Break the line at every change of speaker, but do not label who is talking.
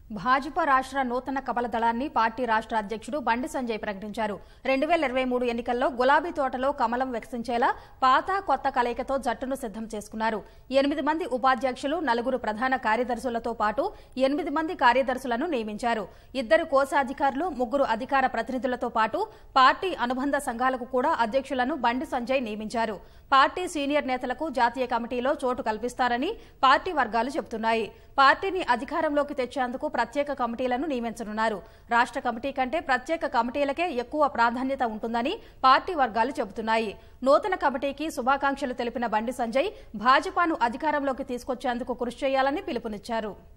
భాజపా రాష్ట్ర నూతన కమల దళాన్ని పార్టీ రాష్ట్ర అధ్యక్షుడు బండి సంజయ్ ప్రకటించారు రెండు వేల ఇరవై మూడు ఎన్నికల్లో గులాబీ తోటలో కమలం వికసించేలా పాత కొత్త కలయికతో జట్టును సిద్దం చేసుకున్నారు ఎనిమిది మంది ఉపాధ్యక్షులు నలుగురు ప్రధాన కార్యదర్శులతో పాటు ఎనిమిది మంది కార్యదర్శులను నియమించారు ఇద్దరు కోశాధికారులు ముగ్గురు అధికార ప్రతినిధులతో పాటు పార్టీ అనుబంధ సంఘాలకు కూడా అధ్యక్షులను బండి సంజయ్ నియమించారు పార్టీ సీనియర్ నేతలకు జాతీయ కమిటీలో చోటు కల్పిస్తారని పార్టీ వర్గాలు చెబుతున్నాయి పార్టీని అధికారంలోకి తెచ్చేందుకు ప్రత్యేక కమిటీలను నియమించనున్నారు రాష్ట్ర కమిటీ కంటే ప్రత్యేక కమిటీలకే ఎక్కువ ప్రాధాన్యత ఉంటుందని పార్టీ వర్గాలు చెబుతున్నాయి నూతన కమిటీకి శుభాకాంక్షలు తెలిపిన బండి సంజయ్ భాజపాను అధికారంలోకి తీసుకొచ్చేందుకు కృషి చేయాలని పిలుపునిచ్చారు